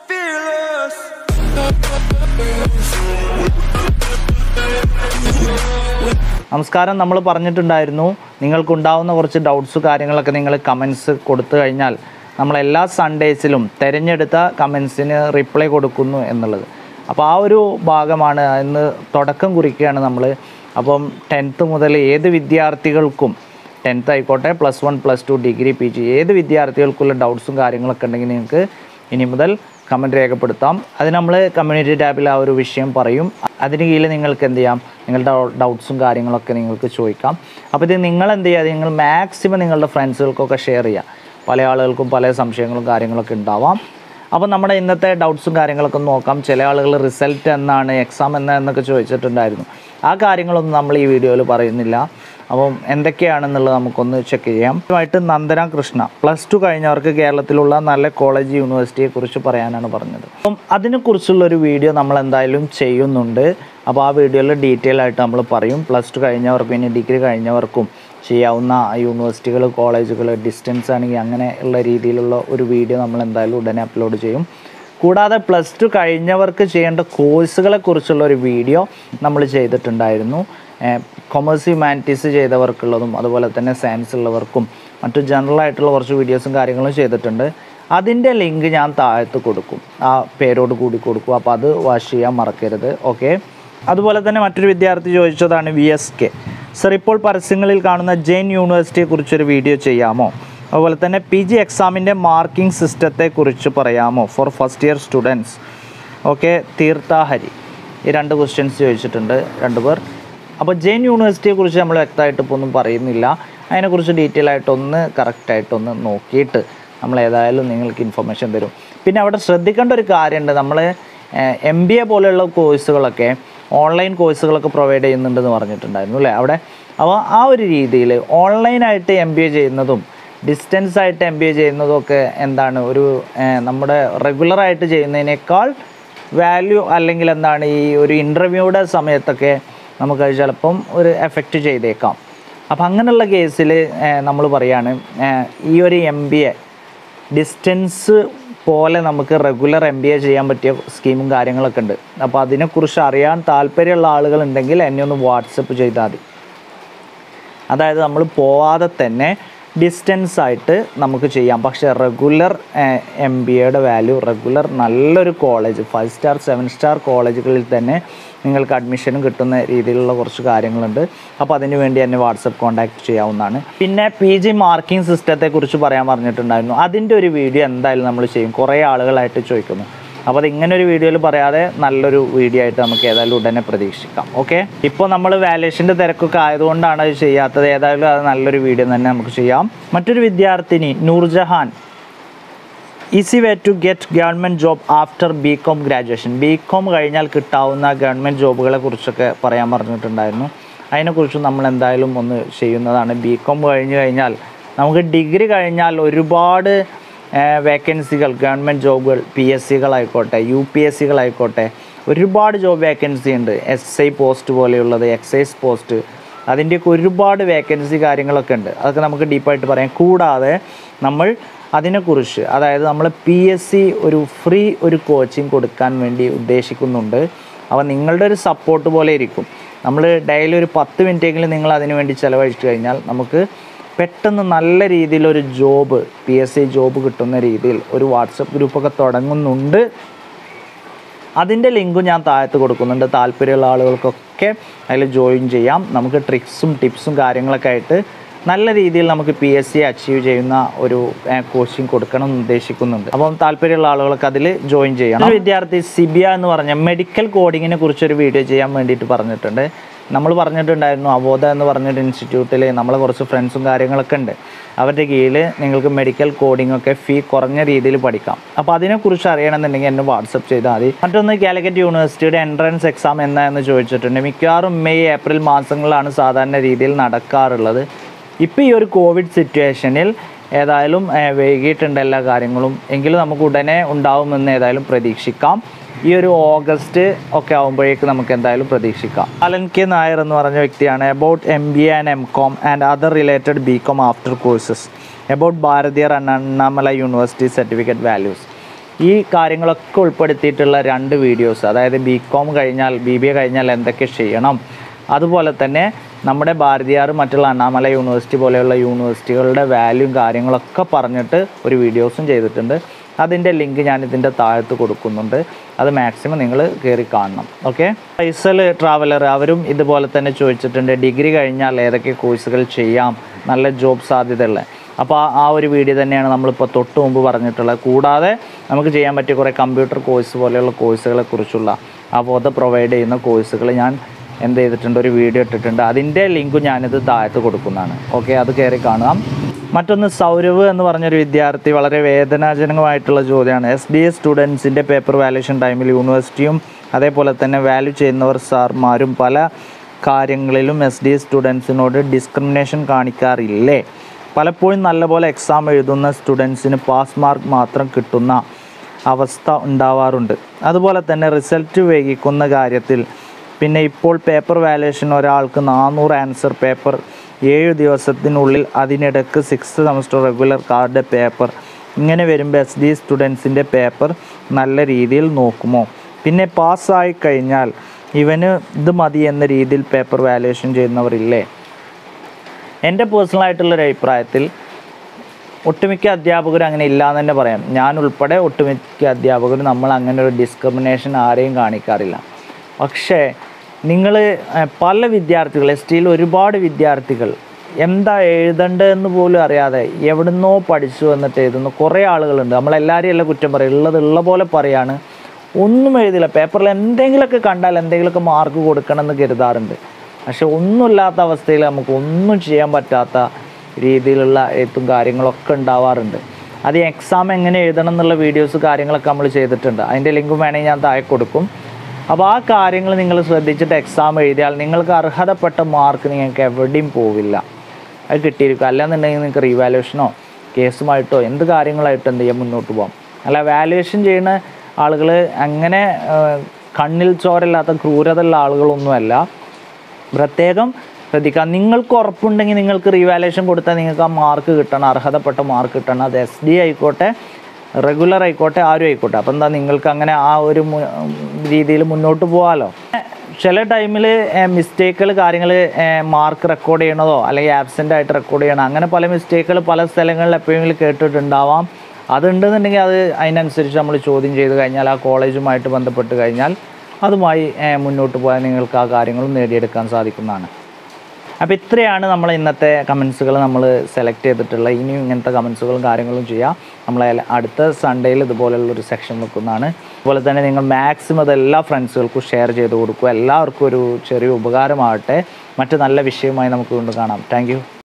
fearless. നമസ്കാരം നമ്മൾ പറഞ്ഞിട്ടുണ്ടായിരുന്നു നിങ്ങൾക്കുണ്ടാവുന്ന കുറച്ച് ഡൗട്ട്സ് കാര്യങ്ങളൊക്കെ നിങ്ങൾ കമൻസ് കൊടുത്തു കഴിഞ്ഞാൽ നമ്മൾ എല്ലാ സൺഡേസിലും തിരഞ്ഞെടുത്ത കമൻസിന് റിപ്ലൈ കൊടുക്കുന്നു എന്നുള്ളത് അപ്പോൾ ആ ഒരു ഭാഗമാണ് ഇന്ന് തുടക്കം കുറിക്കുകയാണ് നമ്മൾ അപ്പം ടെൻത്ത് മുതൽ ഏത് വിദ്യാർത്ഥികൾക്കും ടെൻത്ത് ആയിക്കോട്ടെ plus one plus two degree P G ഏത് വിദ്യാർത്ഥികൾക്കുള്ള ഡൗട്ട്സും കാര്യങ്ങളൊക്കെ ഉണ്ടെങ്കിൽ നിങ്ങൾക്ക് ഇനി മുതൽ കമൻറ്റ് രേഖപ്പെടുത്താം അത് നമ്മൾ കമ്മ്യൂണിറ്റി ടാബിൽ ആ ഒരു വിഷയം പറയും അതിന് കീഴിൽ നിങ്ങൾക്ക് എന്ത് ചെയ്യാം നിങ്ങളുടെ ഡൗട്ട്സും കാര്യങ്ങളൊക്കെ നിങ്ങൾക്ക് ചോദിക്കാം അപ്പോൾ ഇത് നിങ്ങൾ എന്ത് ചെയ്യുക നിങ്ങൾ മാക്സിമം നിങ്ങളുടെ ഫ്രണ്ട്സുകൾക്കൊക്കെ ഷെയർ ചെയ്യുക പല ആളുകൾക്കും പല സംശയങ്ങളും കാര്യങ്ങളൊക്കെ ഉണ്ടാവാം അപ്പോൾ നമ്മുടെ ഇന്നത്തെ ഡൗട്ട്സും കാര്യങ്ങളൊക്കെ ഒന്ന് നോക്കാം ചില ആളുകൾ റിസൾട്ട് എന്നാണ് എക്സാം എന്നാ എന്നൊക്കെ ചോദിച്ചിട്ടുണ്ടായിരുന്നു ആ കാര്യങ്ങളൊന്നും നമ്മൾ ഈ വീഡിയോയിൽ പറയുന്നില്ല അപ്പം എന്തൊക്കെയാണെന്നുള്ളത് നമുക്കൊന്ന് ചെക്ക് ചെയ്യാം ആയിട്ട് നന്ദന കൃഷ്ണ പ്ലസ് ടു കഴിഞ്ഞവർക്ക് കേരളത്തിലുള്ള നല്ല കോളേജ് യൂണിവേഴ്സിറ്റിയെ കുറിച്ച് പറയാനാണ് പറഞ്ഞത് അപ്പം അതിനെക്കുറിച്ചുള്ള ഒരു വീഡിയോ നമ്മൾ എന്തായാലും ചെയ്യുന്നുണ്ട് അപ്പോൾ ആ വീഡിയോയിൽ ഡീറ്റെയിൽ ആയിട്ട് നമ്മൾ പറയും പ്ലസ് ടു കഴിഞ്ഞവർക്കും ഇനി ഡിഗ്രി കഴിഞ്ഞവർക്കും ചെയ്യാവുന്ന യൂണിവേഴ്സിറ്റികൾ കോളേജുകൾ ഡിസ്റ്റൻസ് ആണെങ്കിൽ അങ്ങനെ ഉള്ള രീതിയിലുള്ള ഒരു വീഡിയോ നമ്മൾ എന്തായാലും ഉടനെ അപ്ലോഡ് ചെയ്യും കൂടാതെ പ്ലസ് ടു കഴിഞ്ഞവർക്ക് ചെയ്യേണ്ട കോഴ്സുകളെ കുറിച്ചുള്ള ഒരു വീഡിയോ നമ്മൾ ചെയ്തിട്ടുണ്ടായിരുന്നു കൊമേഴ്സ് ഹ്യൂമാനിറ്റീസ് ചെയ്തവർക്കുള്ളതും അതുപോലെ തന്നെ സയൻസ് ഉള്ളവർക്കും മറ്റു ജനറൽ ആയിട്ടുള്ള കുറച്ച് വീഡിയോസും കാര്യങ്ങളും ചെയ്തിട്ടുണ്ട് അതിൻ്റെ ലിങ്ക് ഞാൻ താഴത്ത് കൊടുക്കും ആ പേരോട് കൂടി കൊടുക്കും അപ്പോൾ അത് വാഷ് ചെയ്യാൻ മറക്കരുത് ഓക്കെ അതുപോലെ തന്നെ മറ്റൊരു വിദ്യാർത്ഥി ചോദിച്ചതാണ് വി എസ് കെ സർ ഇപ്പോൾ പരസ്യങ്ങളിൽ കാണുന്ന ജെയിൻ യൂണിവേഴ്സിറ്റിയെ കുറിച്ചൊരു വീഡിയോ ചെയ്യാമോ അതുപോലെ തന്നെ പി ജി എക്സാമിൻ്റെ മാർക്കിംഗ് സിസ്റ്റത്തെ കുറിച്ച് പറയാമോ for first year students okay Theerthahari ഈ രണ്ട് ക്വസ്റ്റ്യൻസ് ചോദിച്ചിട്ടുണ്ട് രണ്ടുപേർ അപ്പോൾ ജെയിൻ യൂണിവേഴ്സിറ്റിയെ കുറിച്ച് നമ്മൾ വ്യക്തമായിട്ട് ഇപ്പോൾ ഒന്നും പറയുന്നില്ല അതിനെക്കുറിച്ച് ഡീറ്റെയിൽ ആയിട്ടൊന്ന് കറക്റ്റായിട്ടൊന്ന് നോക്കിയിട്ട് നമ്മൾ ഏതായാലും നിങ്ങൾക്ക് ഇൻഫർമേഷൻ തരും പിന്നെ അവിടെ ശ്രദ്ധിക്കേണ്ട ഒരു കാര്യമുണ്ട് നമ്മൾ എം ബി എ പോലെയുള്ള കോഴ്സുകളൊക്കെ ഓൺലൈൻ കോഴ്സുകളൊക്കെ പ്രൊവൈഡ് ചെയ്യുന്നുണ്ടെന്ന് പറഞ്ഞിട്ടുണ്ടായിരുന്നു അല്ലേ അവിടെ അപ്പോൾ ആ ഒരു രീതിയിൽ ഓൺലൈനായിട്ട് എം ബി എ ചെയ്യുന്നതും ഡിസ്റ്റൻസ് ആയിട്ട് എം ബി എ ചെയ്യുന്നതും ഒക്കെ എന്താണ് ഒരു ഏഹ്, നമ്മുടെ റെഗുലറായിട്ട് ചെയ്യുന്നതിനേക്കാൾ വാല്യൂ അല്ലെങ്കിൽ എന്താണ് ഈ ഒരു ഇൻ്റർവ്യൂയുടെ സമയത്തൊക്കെ നമുക്ക് അത് ചിലപ്പം ഒരു എഫക്റ്റ് ചെയ്തേക്കാം അപ്പം അങ്ങനെയുള്ള കേസിൽ നമ്മൾ പറയാണ് ഏഹ്, ഈ ഒരു എം ബി എ ഡിസ്റ്റൻസ് പോലെ നമുക്ക് റെഗുലർ എം ബി എ ചെയ്യാൻ പറ്റിയ സ്കീമും കാര്യങ്ങളൊക്കെ ഉണ്ട് അപ്പോൾ അതിനെക്കുറിച്ച് അറിയാൻ താല്പര്യമുള്ള ആളുകളുണ്ടെങ്കിൽ എന്നെ ഒന്ന് വാട്സപ്പ് ചെയ്താൽ മതി അതായത് നമ്മൾ പോവാതെ തന്നെ ഡിസ്റ്റൻസ് ആയിട്ട് നമുക്ക് ചെയ്യാം പക്ഷേ റെഗുലർ എം ബി എയുടെ വാല്യൂ റെഗുലർ നല്ലൊരു college five star seven star കോളേജുകളിൽ തന്നെ നിങ്ങൾക്ക് അഡ്മിഷനും കിട്ടുന്ന രീതിയിലുള്ള കുറച്ച് കാര്യങ്ങളുണ്ട് അപ്പോൾ അതിന് വേണ്ടി എന്നെ വാട്സപ്പ് കോൺടാക്ട് ചെയ്യാവുന്നതാണ് പിന്നെ പി ജി മാർക്കിംഗ് സിസ്റ്റത്തെക്കുറിച്ച് പറയാൻ പറഞ്ഞിട്ടുണ്ടായിരുന്നു അതിൻ്റെ ഒരു വീഡിയോ എന്തായാലും നമ്മൾ ചെയ്യും കുറേ ആളുകളായിട്ട് ചോദിക്കുന്നു അപ്പോൾ അത് ഇങ്ങനെ ഒരു വീഡിയോയിൽ പറയാതെ നല്ലൊരു വീഡിയോ ആയിട്ട് നമുക്ക് ഏതായാലും ഉടനെ പ്രതീക്ഷിക്കാം ഓക്കെ ഇപ്പോൾ നമ്മൾ വാലേഷൻ്റെ തിരക്കൊക്കെ ആയതുകൊണ്ടാണ് അത് ചെയ്യാത്തത് ഏതായാലും അത് നല്ലൊരു വീഡിയോ തന്നെ നമുക്ക് ചെയ്യാം മറ്റൊരു വിദ്യാർത്ഥിനി Noorjahan easy way to get government job after B com graduation B com കഴിഞ്ഞാൽ കിട്ടാവുന്ന ഗവൺമെൻറ് ജോബുകളെ കുറിച്ചൊക്കെ പറയാൻ പറഞ്ഞിട്ടുണ്ടായിരുന്നു അതിനെക്കുറിച്ച് നമ്മൾ എന്തായാലും ഒന്ന് ചെയ്യുന്നതാണ് ബി കോം കഴിഞ്ഞ് കഴിഞ്ഞാൽ നമുക്ക് ഡിഗ്രി കഴിഞ്ഞാൽ ഒരുപാട് വേക്കൻസികൾ ഗവൺമെൻറ് ജോബുകൾ പി എസ് സികളായിക്കോട്ടെ യു പി എസ് സികളായിക്കോട്ടെ ഒരുപാട് ജോബ് വേക്കൻസി ഉണ്ട് എസ് ഐ പോസ്റ്റ് പോലെയുള്ളത് എക്സൈസ് പോസ്റ്റ് അതിൻ്റെയൊക്കെ ഒരുപാട് വേക്കൻസി കാര്യങ്ങളൊക്കെ ഉണ്ട് അതൊക്കെ നമുക്ക് ഡീപ്പായിട്ട് പറയാം കൂടാതെ നമ്മൾ അതിനെക്കുറിച്ച് അതായത് നമ്മൾ പി എസ് സി ഒരു ഫ്രീ ഒരു കോച്ചിങ് കൊടുക്കാൻ വേണ്ടി ഉദ്ദേശിക്കുന്നുണ്ട് അപ്പോൾ നിങ്ങളുടെ ഒരു സപ്പോർട്ട് പോലെ ഇരിക്കും നമ്മൾ ഡെയിലി ഒരു പത്ത് മിനിറ്റെങ്കിലും നിങ്ങൾ അതിന് വേണ്ടി ചിലവഴിച്ചു കഴിഞ്ഞാൽ നമുക്ക് പെട്ടെന്ന് നല്ല രീതിയിലൊരു job P S C job കിട്ടുന്ന രീതിയിൽ ഒരു വാട്സപ്പ് ഗ്രൂപ്പൊക്കെ തുടങ്ങുന്നുണ്ട് അതിൻ്റെ ലിങ്കും ഞാൻ താഴത്ത് കൊടുക്കുന്നുണ്ട് താല്പര്യമുള്ള ആളുകൾക്കൊക്കെ അതിൽ ജോയിൻ ചെയ്യാം നമുക്ക് ട്രിക്സും ടിപ്സും കാര്യങ്ങളൊക്കെ ആയിട്ട് നല്ല രീതിയിൽ നമുക്ക് പി എസ് സി അച്ചീവ് ചെയ്യുന്ന ഒരു കോച്ചിങ് കൊടുക്കണം എന്ന് ഉദ്ദേശിക്കുന്നുണ്ട് അപ്പം താല്പര്യമുള്ള ആളുകളൊക്കെ അതിൽ ജോയിൻ ചെയ്യണം ഒരു വിദ്യാർത്ഥി സിബിയ എന്ന് പറഞ്ഞ മെഡിക്കൽ കോഡിങ്ങിനെ കുറിച്ചൊരു വീഡിയോ ചെയ്യാൻ വേണ്ടിയിട്ട് പറഞ്ഞിട്ടുണ്ട് നമ്മൾ പറഞ്ഞിട്ടുണ്ടായിരുന്നു അവോധ എന്ന് പറഞ്ഞൊരു ഇൻസ്റ്റിറ്റ്യൂട്ടിൽ നമ്മളെ കുറച്ച് ഫ്രണ്ട്സും കാര്യങ്ങളൊക്കെ ഉണ്ട് അവരുടെ കീഴിൽ നിങ്ങൾക്ക് മെഡിക്കൽ കോഡിംഗ് ഒക്കെ ഫീ കുറഞ്ഞ രീതിയിൽ പഠിക്കാം അപ്പോൾ അതിനെക്കുറിച്ച് അറിയണമെന്നുണ്ടെങ്കിൽ എന്നെ വാട്സപ്പ് ചെയ്താൽ മതി മറ്റൊന്ന് കാലിക്കറ്റ് യൂണിവേഴ്സിറ്റിയുടെ എൻട്രൻസ് എക്സാം എന്നാന്ന് ചോദിച്ചിട്ടുണ്ട് മിക്കവാറും മെയ് ഏപ്രിൽ മാസങ്ങളിലാണ് സാധാരണ രീതിയിൽ നടക്കാറുള്ളത് ഇപ്പോൾ ഈ ഒരു കോവിഡ് സിറ്റുവേഷനിൽ ഏതായാലും ഏഹ്, വൈകിട്ടുണ്ട് എല്ലാ കാര്യങ്ങളും എങ്കിലും നമുക്ക് ഉടനെ ഉണ്ടാവുമെന്ന് ഏതായാലും പ്രതീക്ഷിക്കാം ഈ ഒരു ഓഗസ്റ്റ് ഒക്കെ ആകുമ്പോഴേക്ക് നമുക്ക് എന്തായാലും പ്രതീക്ഷിക്കാം അലൻ കെ നായർ എന്ന് പറഞ്ഞ വ്യക്തിയാണ് about M B A and M com and other related B com after courses about Bharathiar and Annamalai university certificate values ഈ കാര്യങ്ങളൊക്കെ ഉൾപ്പെടുത്തിയിട്ടുള്ള രണ്ട് വീഡിയോസ് അതായത് ബി കോം കഴിഞ്ഞാൽ ബി ബി എ കഴിഞ്ഞാൽ എന്തൊക്കെ ചെയ്യണം അതുപോലെ തന്നെ നമ്മുടെ ഭാരതിയാർ മറ്റുള്ള അണ്ണാമല യൂണിവേഴ്സിറ്റി പോലെയുള്ള യൂണിവേഴ്സിറ്റികളുടെ വാല്യൂം കാര്യങ്ങളൊക്കെ പറഞ്ഞിട്ട് ഒരു വീഡിയോസും ചെയ്തിട്ടുണ്ട് അതിൻ്റെ ലിങ്ക് ഞാൻ ഇതിൻ്റെ താഴത്ത് കൊടുക്കുന്നുണ്ട് അത് മാക്സിമം നിങ്ങൾ കയറി കാണണം ഓക്കെ ഫൈസൽ ട്രാവലർ അവരും ഇതുപോലെ തന്നെ ചോദിച്ചിട്ടുണ്ട് ഡിഗ്രി കഴിഞ്ഞാൽ ഏതൊക്കെ കോഴ്സുകൾ ചെയ്യാം നല്ല ജോബ് സാധ്യതയുള്ള അപ്പോൾ ആ- ആ ഒരു വീഡിയോ തന്നെയാണ് നമ്മളിപ്പോൾ തൊട്ട് മുമ്പ് പറഞ്ഞിട്ടുള്ളത് കൂടാതെ നമുക്ക് ചെയ്യാൻ പറ്റിയ കുറേ കമ്പ്യൂട്ടർ കോഴ്സ് പോലെയുള്ള കോഴ്സുകളെ കുറിച്ചുള്ള അവബോധ പ്രൊവൈഡ് ചെയ്യുന്ന കോഴ്സുകൾ ഞാൻ എന്ത് ചെയ്തിട്ടുണ്ട് ഒരു വീഡിയോ ഇട്ടിട്ടുണ്ട് അതിൻ്റെ ലിങ്കും ഞാനിത് താഴത്ത് കൊടുക്കുന്നതാണ് ഓക്കെ അത് കയറി കാണാം മറ്റൊന്ന് സൗരവ് എന്ന് പറഞ്ഞൊരു വിദ്യാർത്ഥി വളരെ വേദനാജനകമായിട്ടുള്ള ചോദ്യമാണ് എസ് ഡി എസ് സ്റ്റുഡൻസിൻ്റെ പേപ്പർ വാല്യൂഷൻ ടൈമിൽ യൂണിവേഴ്സിറ്റിയും അതേപോലെ തന്നെ വാല്യൂ ചെയ്യുന്നവർ സാർമാരും പല കാര്യങ്ങളിലും എസ് ഡി എസ് സ്റ്റുഡൻസിനോട് ഡിസ്ക്രിമിനേഷൻ കാണിക്കാറില്ലേ പലപ്പോഴും നല്ലപോലെ എക്സാം എഴുതുന്ന സ്റ്റുഡൻസിന് പാസ് മാർക്ക് മാത്രം കിട്ടുന്ന അവസ്ഥ ഉണ്ടാവാറുണ്ട് അതുപോലെ തന്നെ റിസൾട്ട് വൈകിക്കുന്ന കാര്യത്തിൽ പിന്നെ ഇപ്പോൾ പേപ്പർ വാല്യുവേഷൻ ഒരാൾക്ക് നാനൂറ് ആൻസർ പേപ്പർ ഏഴ് ദിവസത്തിനുള്ളിൽ അതിനിടക്ക് six semester regular card paper ഇങ്ങനെ വരുമ്പോൾ എസ് ഡി സ്റ്റുഡൻസിൻ്റെ പേപ്പർ നല്ല രീതിയിൽ നോക്കുമോ പിന്നെ പാസ്സായി കഴിഞ്ഞാൽ ഇവന് ഇത് മതി എന്ന രീതിയിൽ പേപ്പർ വാല്യുവേഷൻ ചെയ്യുന്നവരില്ലേ എൻ്റെ പേഴ്സണലായിട്ടുള്ളൊരു അഭിപ്രായത്തിൽ ഒട്ടുമിക്ക അധ്യാപകരും അങ്ങനെ ഇല്ല എന്ന് തന്നെ പറയാം ഞാൻ ഉൾപ്പെടെ ഒട്ടുമിക്ക അധ്യാപകരും നമ്മൾ അങ്ങനെ ഒരു ഡിസ്ക്രിമിനേഷൻ ആരെയും കാണിക്കാറില്ല പക്ഷേ നിങ്ങൾ പല വിദ്യാർത്ഥികൾ എസ് ടിയിൽ ഒരുപാട് വിദ്യാർത്ഥികൾ എന്താ എഴുതേണ്ടതെന്ന് പോലും അറിയാതെ എവിടുന്നോ പഠിച്ചു വന്നിട്ട് എഴുതുന്ന കുറേ ആളുകളുണ്ട് നമ്മളെല്ലാവരെയും അല്ല കുറ്റം പറയും ഉള്ളത് ഉള്ള പോലെ പറയാണ് ഒന്നും എഴുതില്ല പേപ്പറിൽ എന്തെങ്കിലുമൊക്കെ കണ്ടാൽ എന്തെങ്കിലുമൊക്കെ മാർക്ക് കൊടുക്കണം എന്ന് കരുതാറുണ്ട് പക്ഷെ ഒന്നുമില്ലാത്ത അവസ്ഥയിൽ നമുക്ക് ഒന്നും ചെയ്യാൻ പറ്റാത്ത രീതിയിലുള്ള എഴുത്തും കാര്യങ്ങളൊക്കെ ഉണ്ടാവാറുണ്ട് അത് എക്സാം എങ്ങനെ എഴുതണം എന്നുള്ള വീഡിയോസ് കാര്യങ്ങളൊക്കെ നമ്മൾ ചെയ്തിട്ടുണ്ട് അതിൻ്റെ ലിങ്കും വേണമെങ്കിൽ ഞാൻ താഴെ കൊടുക്കും അപ്പോൾ ആ കാര്യങ്ങൾ നിങ്ങൾ ശ്രദ്ധിച്ചിട്ട് എക്സാം എഴുതിയാൽ നിങ്ങൾക്ക് അർഹതപ്പെട്ട മാർക്ക് നിങ്ങൾക്ക് എവിടെയും പോവില്ല അത് കിട്ടിയിരിക്കും അല്ലാന്നുണ്ടെങ്കിൽ നിങ്ങൾക്ക് റീവാലുവേഷനോ കേസുമായിട്ടോ എന്ത് കാര്യങ്ങളായിട്ടോ എന്ത് ചെയ്യാൻ മുന്നോട്ട് പോകാം അല്ല വാലുവേഷൻ ചെയ്യുന്ന ആളുകൾ അങ്ങനെ ആ, കണ്ണിൽ ചോരല്ലാത്ത ക്രൂരതയുള്ള ആളുകളൊന്നുമല്ല പ്രത്യേകം ശ്രദ്ധിക്കുക നിങ്ങൾക്ക് ഉറപ്പുണ്ടെങ്കിൽ നിങ്ങൾക്ക് റീവാലുവേഷൻ കൊടുത്താൽ നിങ്ങൾക്ക് ആ മാർക്ക് കിട്ടണം അർഹതപ്പെട്ട മാർക്ക് കിട്ടണം അത് എസ് ഡി ആയിക്കോട്ടെ റെഗുലർ ആയിക്കോട്ടെ ആരും ആയിക്കോട്ടെ അപ്പം എന്താ നിങ്ങൾക്ക് അങ്ങനെ ആ ഒരു രീതിയിൽ മുന്നോട്ട് പോകാമല്ലോ ചില ടൈമിൽ മിസ്റ്റേക്കുകൾ കാര്യങ്ങൾ മാർക്ക് റെക്കോർഡ് ചെയ്യണതോ അല്ലെങ്കിൽ ആബ്സെൻ്റ് ആയിട്ട് റെക്കോർഡ് ചെയ്യണം അങ്ങനെ പല മിസ്റ്റേക്കുകൾ പല സ്ഥലങ്ങളിൽ എപ്പോഴെങ്കിലും കേട്ടിട്ടുണ്ടാവാം അതുണ്ടെന്നുണ്ടെങ്കിൽ അത് അതിനനുസരിച്ച് നമ്മൾ ചോദ്യം ചെയ്ത് കഴിഞ്ഞാൽ ആ കോളേജുമായിട്ട് ബന്ധപ്പെട്ട് കഴിഞ്ഞാൽ അതുമായി ഏഹ്, മുന്നോട്ട് പോയാൽ നിങ്ങൾക്ക് ആ കാര്യങ്ങളും നേടിയെടുക്കാൻ സാധിക്കുന്നതാണ് അപ്പോൾ ഇത്രയാണ് നമ്മൾ ഇന്നത്തെ കമൻസുകൾ നമ്മൾ സെലക്ട് ചെയ്തിട്ടുള്ള ഇനിയും ഇങ്ങനത്തെ കമൻസുകളും കാര്യങ്ങളും ചെയ്യാം നമ്മൾ അടുത്ത സൺഡേയിൽ ഇതുപോലുള്ള ഒരു സെക്ഷൻ വെക്കുന്നതാണ് അതുപോലെ തന്നെ നിങ്ങൾ മാക്സിമം അത് എല്ലാ ഫ്രണ്ട്സുകൾക്കും ഷെയർ ചെയ്ത് കൊടുക്കുക എല്ലാവർക്കും ഒരു ചെറിയ ഉപകാരമാവട്ടെ മറ്റ് നല്ല വിഷയമായി നമുക്ക് കൊണ്ട് കാണാം താങ്ക്